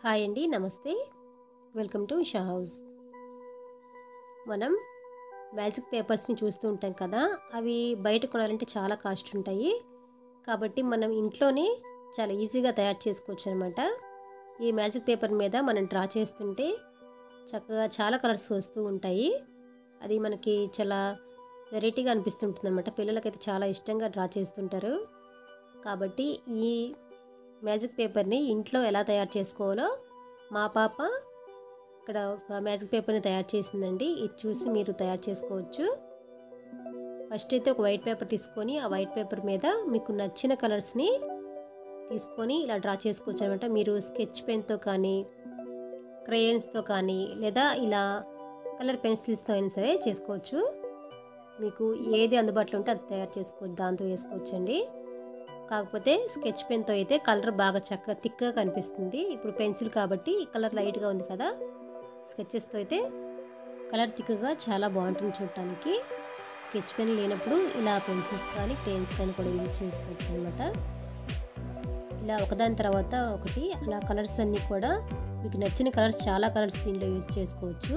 hi అండి నమస్తే welcome to Shah house మనం మ్యాజిక్ పేపర్స్ని చూస్తూ ఉంటాం కదా అవి బయట కొనాలంటే చాలా కాస్ట్ ఉంటాయి కాబట్టి మనం ఇంట్లోనే చాలా ఈజీగా తయారు చేసుకోవచ్చు అనమాట ఈ మ్యాజిక్ పేపర్ మీద మనం డ్రా చేస్తుంటే చక్కగా చాలా కలర్స్ వస్తూ ఉంటాయి అది మనకి చాలా వెరైటీగా అనిపిస్తుంటుంది అనమాట పిల్లలకైతే చాలా ఇష్టంగా డ్రా చేస్తుంటారు కాబట్టి ఈ మ్యాజిక్ పేపర్ని ఇంట్లో ఎలా తయారు చేసుకోవాలో మా పాప ఇక్కడ ఒక మ్యాజిక్ పేపర్ని తయారు చేసిందండి ఇది చూసి మీరు తయారు చేసుకోవచ్చు ఫస్ట్ అయితే ఒక వైట్ పేపర్ తీసుకొని ఆ వైట్ పేపర్ మీద మీకు నచ్చిన కలర్స్ని తీసుకొని ఇలా డ్రా చేసుకోవచ్చు అనమాట మీరు స్కెచ్ పెన్తో కానీ క్రేయన్స్తో కానీ లేదా ఇలా కలర్ పెన్సిల్స్తో అయినా సరే చేసుకోవచ్చు మీకు ఏది అందుబాటులో ఉంటే అది తయారు చేసుకోవచ్చు దాంతో వేసుకోవచ్చండి కాకపోతే స్కెచ్ పెన్తో అయితే కలర్ బాగా చక్కగా థిక్గా కనిపిస్తుంది ఇప్పుడు పెన్సిల్ కాబట్టి కలర్ లైట్గా ఉంది కదా స్కెచెస్తో అయితే కలర్ థిక్గా చాలా బాగుంటుంది చూడటానికి స్కెచ్ పెన్ లేనప్పుడు ఇలా పెన్సిల్స్ కానీ క్రేన్స్ కానీ కూడా యూజ్ చేసుకోవచ్చు అనమాట ఇలా ఒకదాని తర్వాత ఒకటి అలా కలర్స్ అన్నీ కూడా మీకు నచ్చిన కలర్స్ చాలా కలర్స్ దీంట్లో యూజ్ చేసుకోవచ్చు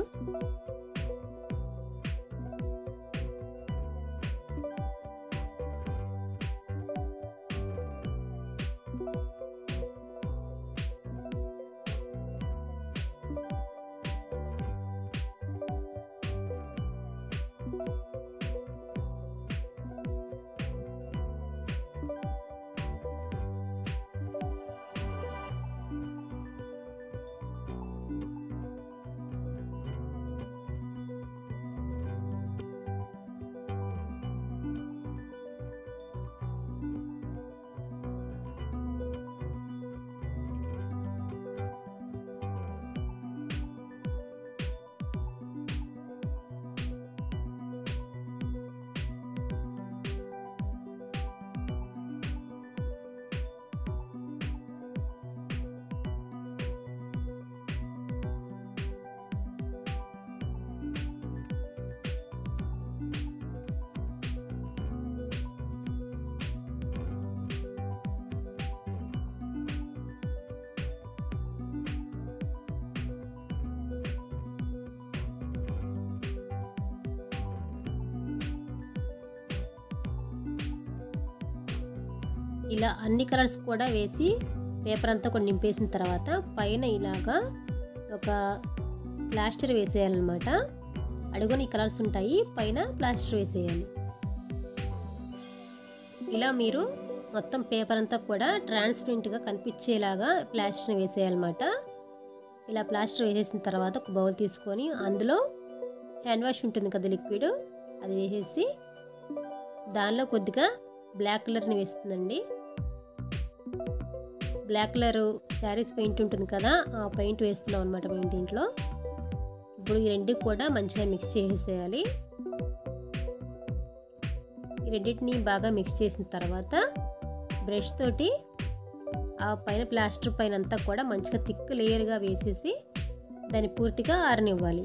ఇలా అన్ని కలర్స్ కూడా వేసి పేపర్ అంతా కూడా నింపేసిన తర్వాత పైన ఇలాగా ఒక ప్లాస్టర్ వేసేయాలన్నమాట అడుగున ఈ కలర్స్ ఉంటాయి పైన ప్లాస్టర్ వేసేయాలి ఇలా మీరు మొత్తం పేపర్ అంతా కూడా ట్రాన్స్పరెంట్గా కనిపించేలాగా ప్లాస్టర్ని వేసేయాలన్నమాట ఇలా ప్లాస్టర్ వేసేసిన తర్వాత ఒక బౌల్ తీసుకొని అందులో హ్యాండ్ వాష్ ఉంటుంది కదా లిక్విడ్ అది వేసేసి దానిలో కొద్దిగా బ్లాక్ కలర్ని వేస్తుందండి బ్లాక్ కలర్ శారీస్ పెయింట్ ఉంటుంది కదా ఆ పెయింట్ వేస్తున్నాం అనమాట మేము దీంట్లో ఇప్పుడు ఈ రెండు కూడా మంచిగా మిక్స్ చేసేయాలి ఈ రెండింటిని బాగా మిక్స్ చేసిన తర్వాత బ్రష్ తోటి ఆ పైన ప్లాస్టర్ పైన అంతా కూడా మంచిగా థిక్ లేయర్గా వేసేసి దాన్ని పూర్తిగా ఆరనివ్వాలి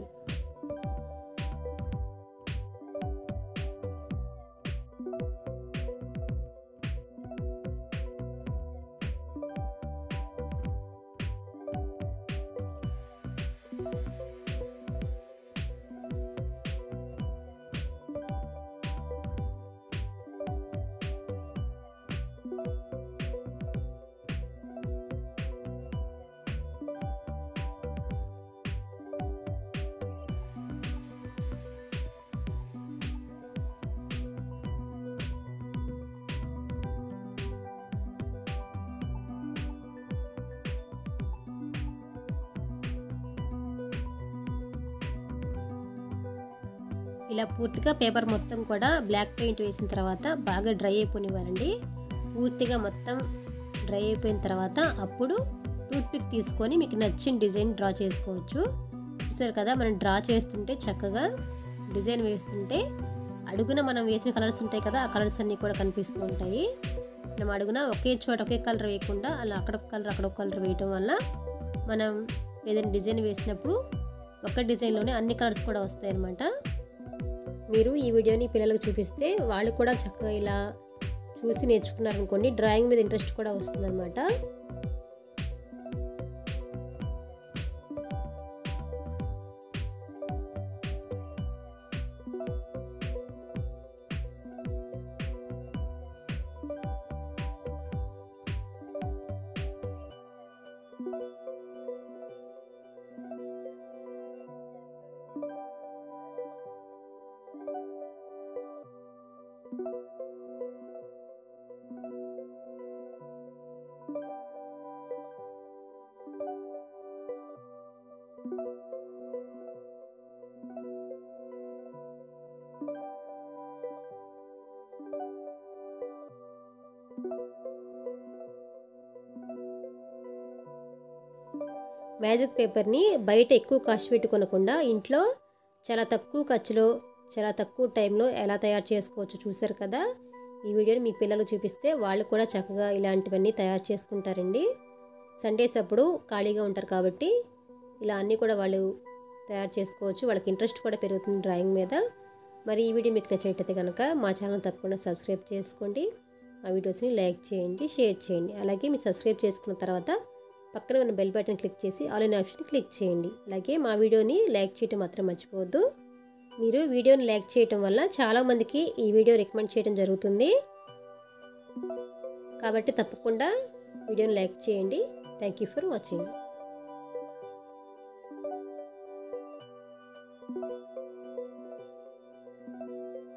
ఇలా పూర్తిగా పేపర్ మొత్తం కూడా బ్లాక్ పెయింట్ వేసిన తర్వాత బాగా డ్రై అయిపోనివ్వాలండి పూర్తిగా మొత్తం డ్రై అయిపోయిన తర్వాత అప్పుడు టూత్పిక్ తీసుకొని మీకు నచ్చిన డిజైన్ డ్రా చేసుకోవచ్చు చూసారు కదా మనం డ్రా చేస్తుంటే చక్కగా డిజైన్ వేస్తుంటే అడుగున మనం వేసిన కలర్స్ ఉంటాయి కదా ఆ కలర్స్ అన్నీ కూడా కనిపిస్తూ ఉంటాయి మనం అడుగున ఒకే చోట ఒకే కలర్ వేయకుండా అలా అక్కడొక కలర్ అక్కడొక కలర్ వేయటం వల్ల మనం ఏదైనా డిజైన్ వేసినప్పుడు ఒక డిజైన్లోనే అన్ని కలర్స్ కూడా వస్తాయి అన్నమాట మీరు ఈ వీడియోని పిల్లలకు చూపిస్తే వాళ్ళు కూడా చక్కగా ఇలా చూసి నేర్చుకున్నారనుకోండి డ్రాయింగ్ మీద ఇంట్రెస్ట్ కూడా వస్తుందన్నమాట మ్యాజిక్ పేపర్ని బయట ఎక్కువ కాస్ట్ పెట్టి కొనకుండా ఇంట్లో చాలా తక్కువ ఖర్చులో చాలా తక్కువ టైంలో ఎలా తయారు చేసుకోవచ్చో చూసారు కదా ఈ వీడియోని మీ పిల్లలు చూపిస్తే వాళ్ళు కూడా చక్కగా ఇలాంటివన్నీ తయారు చేసుకుంటారండి సండేస్ అప్పుడు ఖాళీగా ఉంటారు కాబట్టి ఇలా అన్నీ కూడా వాళ్ళు తయారు చేసుకోవచ్చు వాళ్ళకి ఇంట్రెస్ట్ కూడా పెరుగుతుంది డ్రాయింగ్ మీద మరి ఈ వీడియో మీకు నచ్చినట్టయితే కనుక మా ఛానల్ తప్పకుండా సబ్స్క్రైబ్ చేసుకోండి ఆ వీడియోస్ని లైక్ చేయండి షేర్ చేయండి అలాగే మీరు సబ్స్క్రైబ్ చేసుకున్న తర్వాత పక్కన ఉన్న బెల్ బటన్ క్లిక్ చేసి ఆల్ ఇన్ ఆప్షన్ క్లిక్ చేయండి అలాగే మా వీడియోని లైక్ చేయడం మాత్రం మర్చిపోవద్దు మీరు వీడియోని లైక్ చేయటం వల్ల చాలామందికి ఈ వీడియో రికమెండ్ చేయడం జరుగుతుంది కాబట్టి తప్పకుండా వీడియోని లైక్ చేయండి థ్యాంక్ యూ ఫర్ వాచింగ్